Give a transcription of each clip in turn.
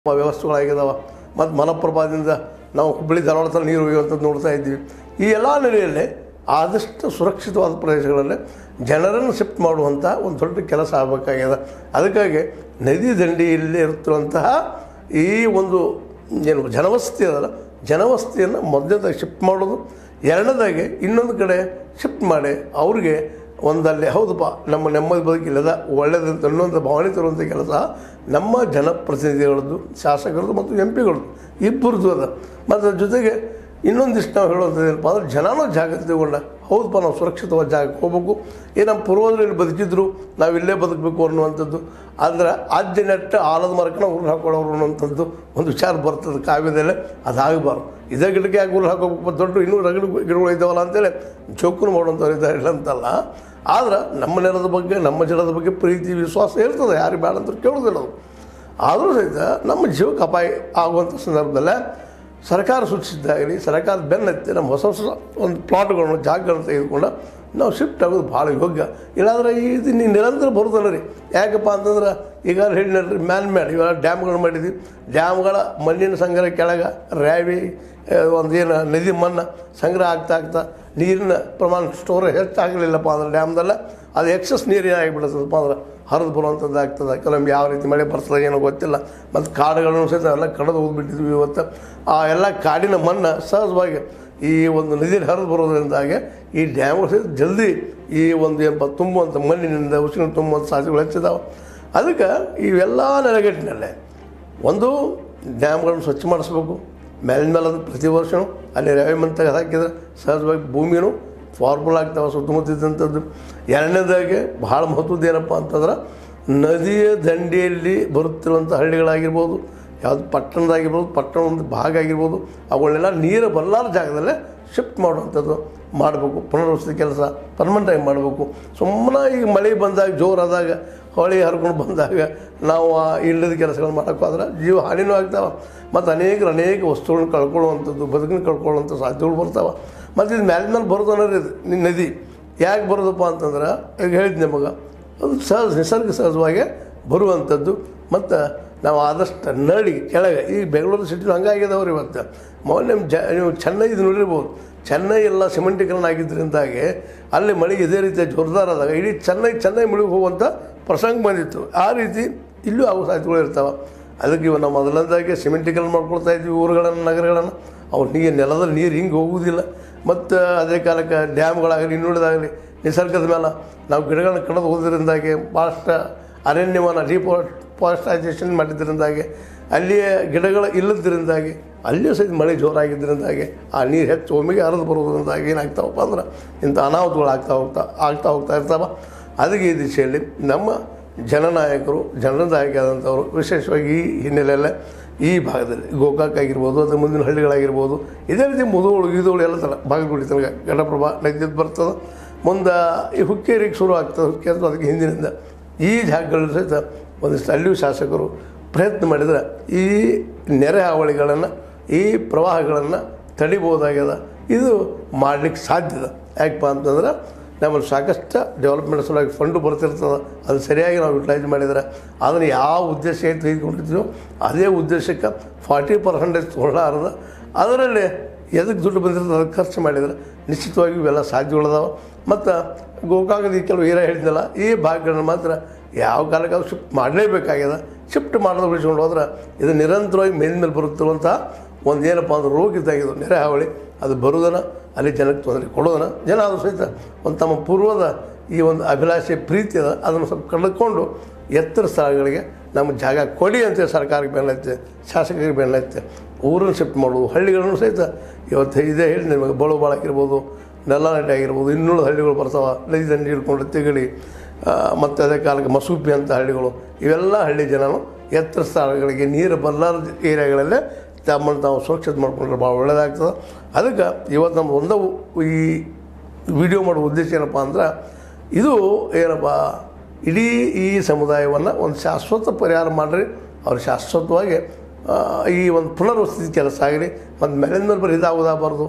ವ್ಯವಸ್ಥೆಗಳಾಗಿದ್ದಾವೆ ಮತ್ತು ಮಲಪ್ರಭಾದಿಂದ ನಾವು ಹುಬ್ಬಳ್ಳಿ ಧಾರವಾಡ ತನಕ ನೀರು ಒಯ್ಯುವಂಥದ್ದು ನೋಡ್ತಾ ಇದ್ದೀವಿ ಈ ಎಲ್ಲ ನೆಲೆಯಲ್ಲಿ ಆದಷ್ಟು ಸುರಕ್ಷಿತವಾದ ಪ್ರದೇಶಗಳಲ್ಲಿ ಜನರನ್ನು ಶಿಫ್ಟ್ ಮಾಡುವಂಥ ಒಂದು ದೊಡ್ಡ ಕೆಲಸ ಆಗಬೇಕಾಗ್ಯದ ಅದಕ್ಕಾಗಿ ನದಿ ದಂಡೆಯಲ್ಲಿ ಇರುತ್ತಿರುವಂತಹ ಈ ಒಂದು ಏನು ಜನವಸತಿ ಅದಲ್ಲ ಜನವಸತಿಯನ್ನು ಮೊದಲನೇದಾಗಿ ಶಿಫ್ಟ್ ಮಾಡೋದು ಎರಡನೇದಾಗಿ ಇನ್ನೊಂದು ಕಡೆ ಶಿಫ್ಟ್ ಮಾಡಿ ಅವ್ರಿಗೆ ಒಂದಲ್ಲಿ ಹೌದಪ್ಪ ನಮ್ಮ ನೆಮ್ಮದಿ ಬದುಕಿಲ್ಲದ ಒಳ್ಳೆಯದಂತ ಅನ್ನುವಂಥ ಭಾವನೆ ತರುವಂಥ ಕೆಲಸ ನಮ್ಮ ಜನಪ್ರತಿನಿಧಿಗಳದ್ದು ಶಾಸಕರದ್ದು ಮತ್ತು ಎಂ ಪಿಗಳದ್ದು ಇಬ್ಬರದ್ದು ಅದ ಮತ್ತು ಅದ್ರ ಜೊತೆಗೆ ಇನ್ನೊಂದಿಷ್ಟು ನಾವು ಹೇಳುವಂಥದ್ದು ಏನಪ್ಪ ಅಂದ್ರೆ ಜನನೂ ಜಾಗ್ರತೆ ತಗೊಂಡ ಹೌದಪ್ಪ ನಾವು ಸುರಕ್ಷಿತವಾದ ಜಾಗಕ್ಕೆ ಹೋಗ್ಬೇಕು ಈ ನಮ್ಮ ಪೂರ್ವಜರಲ್ಲಿ ಬದುಕಿದ್ರು ನಾವು ಇಲ್ಲೇ ಬದುಕಬೇಕು ಅನ್ನುವಂಥದ್ದು ಆದರೆ ಆದ್ಯ ನೆಟ್ಟ ಆಲದ ಮರಕ್ಕೆ ನಾವು ಊರು ಹಾಕೊಳ್ಳೋರು ಅನ್ನುವಂಥದ್ದು ಒಂದು ವಿಚಾರ ಬರ್ತದೆ ಕಾವ್ಯದಲ್ಲೇ ಅದಾಗಬಾರ್ದು ಇದೇ ಗಿಡಕ್ಕೆ ಯಾಕೆ ಊರು ಹಾಕೋಬೇಕು ದೊಡ್ಡ ಇನ್ನೂ ರಗಡು ಗಿಡಗಳು ಇದ್ದಾವಲ್ಲ ಅಂತೇಳಿ ಜೋಕುನು ಮಾಡುವಂಥವ್ರು ಇದ್ದಾರೆ ಇಲ್ಲ ಅಂತಲ್ಲ ಆದ್ರೆ ನಮ್ಮ ನೆಲದ ಬಗ್ಗೆ ನಮ್ಮ ಜನದ ಬಗ್ಗೆ ಪ್ರೀತಿ ವಿಶ್ವಾಸ ಇರ್ತದೆ ಯಾರಿಗೆ ಬೇಡ ಅಂತ ಕೇಳೋದಿಲ್ಲ ಅದು ಆದರೂ ಸಹಿತ ನಮ್ಮ ಜೀವಕ್ಕೆ ಅಪಾಯ ಆಗುವಂಥ ಸಂದರ್ಭದಲ್ಲೇ ಸರ್ಕಾರ ಸೂಚಿಸಿದ್ದಾಗಲಿ ಸರ್ಕಾರದ ಬೆನ್ನತ್ತಿ ನಮ್ಮ ಹೊಸ ಹೊಸ ಒಂದು ಪ್ಲಾಟ್ಗಳನ್ನು ಜಾಗಗಳನ್ನು ತೆಗೆದುಕೊಂಡು ನಾವು ಶಿಫ್ಟ್ ಆಗೋದು ಭಾಳ ಯೋಗ್ಯ ಇಲ್ಲಾಂದ್ರೆ ಇದು ನೀವು ನಿರಂತರ ಬರೋದಲ್ಲ ರೀ ಯಾಕಪ್ಪ ಅಂತಂದ್ರೆ ಈಗ ಹೇಳಿ ನೋಡ್ರಿ ಮ್ಯಾನ್ ಮ್ಯಾಡ್ ಇವೆಲ್ಲ ಡ್ಯಾಮ್ಗಳು ಮಾಡಿದ್ವಿ ಡ್ಯಾಮ್ಗಳ ಮಣ್ಣಿನ ಸಂಗ್ರಹ ಕೆಳಗೆ ರ್ಯಾವಿ ಒಂದು ಏನು ನದಿ ಮಣ್ಣು ಸಂಗ್ರಹ ಆಗ್ತಾ ಆಗ್ತಾ ನೀರಿನ ಪ್ರಮಾಣ ಸ್ಟೋರ್ ಹೆಚ್ಚಾಗಲಿಲ್ಲಪ್ಪ ಅಂದ್ರೆ ಡ್ಯಾಮ್ದಲ್ಲ ಅದು ಎಕ್ಸಸ್ ನೀರು ಏನಾಗಿಬಿಡುತ್ತದಪ್ಪ ಅಂದ್ರೆ ಹರಿದು ಬರುವಂಥದ್ದು ಆಗ್ತದೆ ಕೆಲವೊಮ್ಮೆ ಯಾವ ರೀತಿ ಮಳೆ ಬರ್ತದೆ ಏನೋ ಗೊತ್ತಿಲ್ಲ ಮತ್ತು ಕಾಡುಗಳನ್ನು ಸಹಿತ ಎಲ್ಲ ಕಡಿದು ಹೋಗ್ಬಿಟ್ಟಿದ್ವಿ ಇವತ್ತು ಆ ಎಲ್ಲ ಕಾಡಿನ ಮಣ್ಣು ಸಹಜವಾಗಿ ಈ ಒಂದು ನದಿಯಲ್ಲಿ ಹರಿದು ಬರೋದ್ರಿಂದಾಗಿ ಈ ಡ್ಯಾಮ್ಗಳು ಸಹಿತ ಜಲ್ದಿ ಈ ಒಂದು ಎಂಬ ತುಂಬುವಂಥ ಮಣ್ಣಿನಿಂದ ಉಸಿರು ತುಂಬುವಂಥ ಸಾಧ್ಯತೆಗಳು ಹೆಚ್ಚಿದಾವೆ ಅದಕ್ಕೆ ಇವೆಲ್ಲ ನೆಲೆಗಟ್ಟಿನಲ್ಲೇ ಒಂದು ಡ್ಯಾಮ್ಗಳನ್ನು ಸ್ವಚ್ಛ ಮಾಡಿಸ್ಬೇಕು ಮೇಲಿನ ಮೇಲೆ ಅದು ಪ್ರತಿ ವರ್ಷವೂ ಅಲ್ಲಿ ರೆವಿಮೆಂಟ್ ತೆಗೆದು ಹಾಕಿದ್ರೆ ಸಹಜವಾಗಿ ಭೂಮಿಯೂ ಫಾರ್ಮುಲ್ ಆಗ್ತಾವೆ ಸುತ್ತಮುತ್ತ ಇದ್ದಂಥದ್ದು ಎರಡನೇದಾಗಿ ಭಾಳ ಮಹತ್ವದ್ದು ಏನಪ್ಪ ಅಂತಂದ್ರೆ ನದಿಯ ದಂಡೆಯಲ್ಲಿ ಬರುತ್ತಿರುವಂಥ ಹಳ್ಳಿಗಳಾಗಿರ್ಬೋದು ಯಾವುದು ಪಟ್ಟಣದಾಗಿರ್ಬೋದು ಪಟ್ಟಣ ಒಂದು ಭಾಗ ಆಗಿರ್ಬೋದು ಅವುಗಳನ್ನೆಲ್ಲ ನೀರು ಬರಲಾರ ಜಾಗದಲ್ಲೇ ಶಿಫ್ಟ್ ಮಾಡುವಂಥದ್ದು ಮಾಡಬೇಕು ಪುನರ್ವಸತಿ ಕೆಲಸ ಪರ್ಮನೆಂಟಾಗಿ ಮಾಡಬೇಕು ಸುಮ್ಮನೆ ಈಗ ಮಳೆ ಬಂದಾಗ ಜೋರಾದಾಗ ಹೊಳೆ ಹರ್ಕೊಂಡು ಬಂದಾಗ ನಾವು ಆ ಇಲ್ಲದ ಕೆಲಸಗಳು ಮಾಡೋಕ್ಕಾದ್ರೆ ಜೀವ ಹಾನಿನೂ ಆಗ್ತಾವೆ ಮತ್ತು ಅನೇಕರು ಅನೇಕ ವಸ್ತುಗಳನ್ನ ಕಳ್ಕೊಳ್ಳುವಂಥದ್ದು ಬದುಕನ್ನು ಕಳ್ಕೊಳ್ಳುವಂಥ ಸಾಧ್ಯತೆಗಳು ಬರ್ತಾವೆ ಮತ್ತು ಇದು ಮ್ಯಾಲಿನ ಮೇಲೆ ಬರೋದು ಅನ್ನೋದು ಇದು ನಿ- ನದಿ ಯಾಕೆ ಬರೋದಪ್ಪ ಅಂತಂದ್ರೆ ಈಗ ಹೇಳಿದ್ದೆ ನಿಮಗೆ ಅದು ಸಹಜ ನಿಸರ್ಗ ಸಹಜವಾಗಿ ಬರುವಂಥದ್ದು ಮತ್ತು ನಾವು ಆದಷ್ಟು ನಡಿ ಕೆಳಗೆ ಈ ಬೆಂಗಳೂರು ಸಿಟಿ ಹಂಗಾಗಿದಾವ್ರಿ ಇವತ್ತು ಮೊನ್ನೆ ಜ ನೀವು ಚೆನ್ನೈದು ನೋಡಿರ್ಬೋದು ಚೆನ್ನೈ ಎಲ್ಲ ಸಿಮೆಂಟೀಕರಣ ಆಗಿದ್ದರಿಂದಾಗಿ ಅಲ್ಲಿ ಮಳೆ ಇದೇ ರೀತಿ ಜೋರ್ದಾರಾದಾಗ ಇಡೀ ಚೆನ್ನೈ ಚೆನ್ನೈ ಮುಳುಗಿ ಹೋಗುವಂಥ ಪ್ರಸಂಗ ಬಂದಿತ್ತು ಆ ರೀತಿ ಇಲ್ಲೂ ಆಗೋ ಸಾಧ್ಯತೆಗಳು ಇರ್ತಾವೆ ಅದಕ್ಕೆ ಇವ ನಾವು ಮೊದಲನೇದಾಗಿ ಸಿಮೆಂಟೀಕರಣ ಮಾಡ್ಕೊಳ್ತಾ ಇದ್ವಿ ಊರುಗಳನ್ನು ನಗರಗಳನ್ನು ಅವ್ರ ನೀರು ನೆಲದಲ್ಲಿ ನೀರು ಹಿಂಗೆ ಹೋಗುವುದಿಲ್ಲ ಮತ್ತು ಅದೇ ಕಾಲಕ್ಕೆ ಡ್ಯಾಮ್ಗಳಾಗಲಿ ಇನ್ನುಳಿದಾಗಲಿ ನಿಸರ್ಗದ ಮೇಲೆ ನಾವು ಗಿಡಗಳನ್ನ ಕಡಿದು ಹೋದ್ರಿಂದಾಗಿ ಭಾಳಷ್ಟು ಅರಣ್ಯವನ ಡಿಫಾರೆಸ್ಟೈಸೇಷನ್ ಮಾಡಿದ್ರಿಂದಾಗಿ ಅಲ್ಲಿಯೇ ಗಿಡಗಳು ಇಲ್ಲದ್ರಿಂದಾಗಿ ಅಲ್ಲಿಯೂ ಸಹಿತ ಮಳೆ ಜೋರಾಗಿದ್ದರಿಂದಾಗಿ ಆ ನೀರು ಹೆಚ್ಚು ಒಮ್ಮೆಗೆ ಹರಿದು ಬರೋದ್ರಿಂದಾಗಿ ಏನಾಗ್ತಾವಪ್ಪ ಅಂದ್ರೆ ಇಂಥ ಅನಾಹುತಗಳು ಆಗ್ತಾ ಹೋಗ್ತಾ ಆಗ್ತಾ ಹೋಗ್ತಾ ಇರ್ತಾವೆ ಅದಕ್ಕೆ ಈ ದಿಶೆಯಲ್ಲಿ ನಮ್ಮ ಜನನಾಯಕರು ಜನನಾಯಕರಾದಂಥವರು ವಿಶೇಷವಾಗಿ ಈ ಹಿನ್ನೆಲೆಯಲ್ಲೇ ಈ ಭಾಗದಲ್ಲಿ ಗೋಕಾಕ್ ಆಗಿರ್ಬೋದು ಅಥವಾ ಮುಂದಿನ ಹಳ್ಳಿಗಳಾಗಿರ್ಬೋದು ಇದೇ ರೀತಿ ಮುದುಗಳು ಗೀದುಗಳು ಎಲ್ಲ ಥರ ಬಾಗಲಕೋಟೆ ತನಕ ಘಟಪ್ರಭಾ ನದಿದ್ದು ಬರ್ತದೆ ಮುಂದೆ ಈ ಹುಕ್ಕೇರಿಗೆ ಶುರು ಆಗ್ತದೆ ಹುಕ್ಕೇರಿ ಅದಕ್ಕೆ ಹಿಂದಿನಿಂದ ಈ ಜಾಗಗಳಲ್ಲಿ ಸಹಿತ ಒಂದಿಷ್ಟು ಅಲ್ಲಿಯೂ ಶಾಸಕರು ಪ್ರಯತ್ನ ಮಾಡಿದರೆ ಈ ನೆರೆ ಹಾವಳಿಗಳನ್ನು ಈ ಪ್ರವಾಹಗಳನ್ನು ತಡಿಬೋದಾಗ್ಯದ ಇದು ಮಾಡಲಿಕ್ಕೆ ಸಾಧ್ಯದ ಯಾಕಪ್ಪ ಅಂತಂದ್ರೆ ನಮ್ಮಲ್ಲಿ ಸಾಕಷ್ಟು ಡೆವಲಪ್ಮೆಂಟ್ ಸಲುವಾಗಿ ಫಂಡು ಬರ್ತಿರ್ತದೆ ಅದು ಸರಿಯಾಗಿ ನಾವು ಯುಟಿಲೈಸ್ ಮಾಡಿದರೆ ಅದನ್ನು ಯಾವ ಉದ್ದೇಶ ಏನು ತೆಗೆದುಕೊಂಡಿರ್ತೀವೋ ಅದೇ ಉದ್ದೇಶಕ್ಕೆ ಫಾರ್ಟಿ ಪರ್ಸೆಂಟೇಜ್ ತೊಗೊಳ್ಳಾರ್ದ ಅದರಲ್ಲಿ ಎದಕ್ಕೆ ದುಡ್ಡು ಬಂದಿರ್ತದೆ ಅದಕ್ಕೆ ಖರ್ಚು ಮಾಡಿದರೆ ನಿಶ್ಚಿತವಾಗಿ ಇವೆಲ್ಲ ಸಾಧ್ಯಗಳದಾವೆ ಮತ್ತು ಗೋಕಾಕದ ಈ ಕೆಲವು ಏರಿಯಾ ಹೇಳಿದ್ನಲ್ಲ ಈ ಭಾಗಗಳನ್ನ ಮಾತ್ರ ಯಾವ ಕಾಲಕ್ಕೆ ಅದು ಶಿಫ್ಟ್ ಮಾಡಲೇಬೇಕಾಗ್ಯದ ಶಿಫ್ಟ್ ಮಾಡೋದು ಬಿಡಿಸ್ಕೊಂಡು ಹೋದ್ರೆ ಇದು ನಿರಂತರವಾಗಿ ಮೇಲಿನ ಬರುತ್ತಿರುವಂಥ ಒಂದು ಏನಪ್ಪ ಅಂದ್ರೆ ರೋಗ ಇದ್ದಾಗಿದ್ದು ನೆರೆ ಹಾವಳಿ ಅದು ಬರೋದನ್ನ ಅಲ್ಲಿ ಜನಕ್ಕೆ ತೊಂದರೆ ಕೊಡೋದನ್ನ ಜನ ಅದು ಸಹಿತ ಒಂದು ತಮ್ಮ ಪೂರ್ವದ ಈ ಒಂದು ಅಭಿಲಾಷೆ ಪ್ರೀತಿ ಅದ ಅದನ್ನು ಸ್ವಲ್ಪ ಕಳೆದುಕೊಂಡು ಎತ್ತರ ಸ್ಥಳಗಳಿಗೆ ನಮ್ಮ ಜಾಗ ಕೊಡಿ ಅಂತೇಳಿ ಸರ್ಕಾರಕ್ಕೆ ಬೆನ್ನೈತೆ ಶಾಸಕರಿಗೆ ಬೆನ್ನೈತೆ ಊರನ್ನು ಶಿಫ್ಟ್ ಮಾಡೋದು ಹಳ್ಳಿಗಳನ್ನು ಸಹಿತ ಇವತ್ತು ಇದೇ ಹೇಳಿ ನಿಮಗೆ ಬೋಳುಬಾಳ ಆಗಿರ್ಬೋದು ನೆಲ್ಲನಟ್ಟಿ ಆಗಿರ್ಬೋದು ಇನ್ನೂರು ಹಳ್ಳಿಗಳು ಬರ್ತಾವೆ ನದಿ ದಂಡಿ ಹಿಡ್ಕೊಂಡು ತಿಗಡಿ ಮತ್ತು ಅದೇ ಕಾಲಕ್ಕೆ ಮಸೂಪಿ ಅಂತ ಹಳ್ಳಿಗಳು ಇವೆಲ್ಲ ಹಳ್ಳಿ ಜನನು ಎತ್ತರ ಸ್ಥಳಗಳಿಗೆ ನೀರು ಬರಲಾರದ ಏರಿಯಾಗಳಲ್ಲೇ ತಮ್ಮನ್ನು ತಾವು ಸುರಕ್ಷಿತ ಮಾಡ್ಕೊಂಡ್ರೆ ಭಾಳ ಒಳ್ಳೆಯದಾಗ್ತದೆ ಅದಕ್ಕೆ ಇವತ್ತು ನಮ್ಮ ಒಂದೇ ಈ ವಿಡಿಯೋ ಮಾಡೋ ಉದ್ದೇಶ ಏನಪ್ಪ ಅಂದ್ರೆ ಇದು ಏನಪ್ಪ ಇಡೀ ಈ ಸಮುದಾಯವನ್ನು ಒಂದು ಶಾಶ್ವತ ಪರಿಹಾರ ಮಾಡಿರಿ ಅವ್ರು ಶಾಶ್ವತವಾಗಿ ಆ, ಈ ಒಂದು ಪುನರ್ವಸತಿ ಕೆಲಸ ಆಗಲಿ ಮತ್ತು ಮೇಲಿನ ಮೇಲೆ ಬರೀ ಇದಾಗೋದಾಗಬಾರ್ದು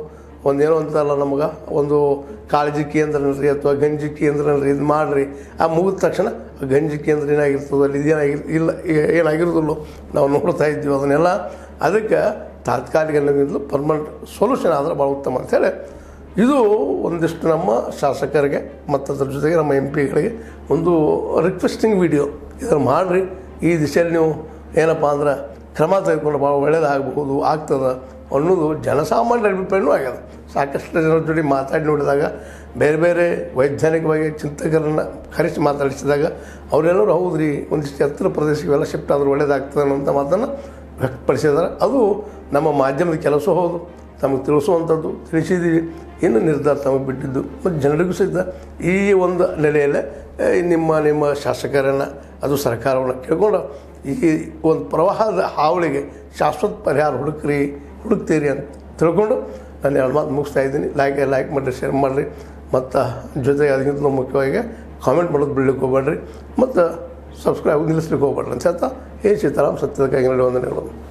ಒಂದೇನೋ ಅಂತಲ್ಲ ನಮಗೆ ಒಂದು ಕಾಳಜಿ ಕೇಂದ್ರನ್ರಿ ಅಥವಾ ಗಂಜಿ ಕೇಂದ್ರನ್ರಿ ಇದು ಮಾಡಿರಿ ಆ ಮುಗಿದ ತಕ್ಷಣ ಆ ಗಂಜಿ ಕೇಂದ್ರ ಏನಾಗಿರ್ತದೆ ಅಲ್ಲಿ ಇದೇನಾಗಿರ್ ಇಲ್ಲ ಏ- ಏನಾಗಿರೋದಿಲ್ಲೋ ನಾವು ನೋಡ್ತಾ ಇದ್ದೀವಿ ಅದನ್ನೆಲ್ಲ ಅದಕ್ಕೆ ತಾತ್ಕಾಲಿಕ ಅನ್ನೋದಿಲ್ಲ ಪರ್ಮನೆಂಟ್ ಸೊಲ್ಯೂಷನ್ ಆದರೆ ಭಾಳ ಉತ್ತಮ ಅಂತೇಳಿ ಇದು ಒಂದಿಷ್ಟು ನಮ್ಮ ಶಾಸಕರಿಗೆ ಮತ್ತು ಅದ್ರ ಜೊತೆಗೆ ನಮ್ಮ ಎಂ ಪಿಗಳಿಗೆ ಒಂದು ರಿಕ್ವೆಸ್ಟಿಂಗ್ ವಿಡಿಯೋ ಇದನ್ನು ಮಾಡಿರಿ ಈ ದಿಶೆಯಲ್ಲಿ ನೀವು ಏನಪ್ಪ ಅಂದ್ರೆ ಕ್ರಮ ತೆಗೆದುಕೊಂಡು ಭಾಳ ಒಳ್ಳೆಯದಾಗಬಹುದು ಆಗ್ತದೆ ಅನ್ನೋದು ಜನಸಾಮಾನ್ಯರ ಅಭಿಪ್ರಾಯನೂ ಆಗ್ಯದ ಸಾಕಷ್ಟು ಜನರ ಜೊತೆ ಮಾತಾಡಿ ನೋಡಿದಾಗ ಬೇರೆ ಬೇರೆ ವೈಜ್ಞಾನಿಕವಾಗಿ ಚಿಂತಕರನ್ನು ಕರೆಸಿ ಮಾತಾಡಿಸಿದಾಗ ಅವರೆಲ್ಲರೂ ಹೌದ್ರಿ ಒಂದಿಷ್ಟು ಎತ್ತರ ಪ್ರದೇಶಕ್ಕೆಲ್ಲ ಶಿಫ್ಟ್ ಆದ್ರೆ ಒಳ್ಳೆಯದಾಗ್ತದೆ ಅನ್ನೋಂಥ ಮಾತನ್ನು ವ್ಯಕ್ತಪಡಿಸಿದ್ದಾರೆ ಅದು ನಮ್ಮ ಮಾಧ್ಯಮದ ಕೆಲಸ ಹೌದು ತಮಗೆ ತಿಳಿಸುವಂಥದ್ದು ತಿಳಿಸಿದ್ದೀವಿ ಇನ್ನು ನಿರ್ಧಾರ ತಮಗೆ ಬಿಟ್ಟಿದ್ದು ಮತ್ತು ಜನರಿಗೂ ಸಹಿತ ಈ ಒಂದು ನೆಲೆಯಲ್ಲೇ ಏ, ನಿಮ್ಮ ನಿಮ್ಮ ಶಾಸಕರನ್ನು ಅದು ಸರ್ಕಾರವನ್ನು ಕೇಳ್ಕೊಂಡು ಈ ಒಂದು ಪ್ರವಾಹದ ಹಾವಳಿಗೆ ಶಾಶ್ವತ ಪರಿಹಾರ ಹುಡುಕ್ರಿ ಹುಡುಕ್ತೀರಿ ಅಂತ ತಿಳ್ಕೊಂಡು ನಾನು ಎರಡು ಮಾತು ಮುಗಿಸ್ತಾ ಇದ್ದೀನಿ ಲೈಕ್ ಲೈಕ್ ಮಾಡಿರಿ ಶೇರ್ ಮಾಡಿರಿ ಮತ್ತು ಜೊತೆಗೆ ಅದಕ್ಕಿಂತ ಮುಖ್ಯವಾಗಿ ಕಾಮೆಂಟ್ ಮಾಡೋದು ಬಿಡ್ಲಿಕ್ಕೆ ಹೋಗ್ಬೇಡ್ರಿ ಮತ್ತು ಸಬ್ಸ್ಕ್ರೈಬ್ ನಿಲ್ಲಿಸ್ಲಿಕ್ಕೆ ಹೋಗ್ಬೇಡ್ರಿ ಅಂತ ಹೇಳ್ತಾ ಏನು ಸೀತಾರಾಮ್ ಸತ್ಯದ ಕೈಗೆ ವಂದನೆಗಳು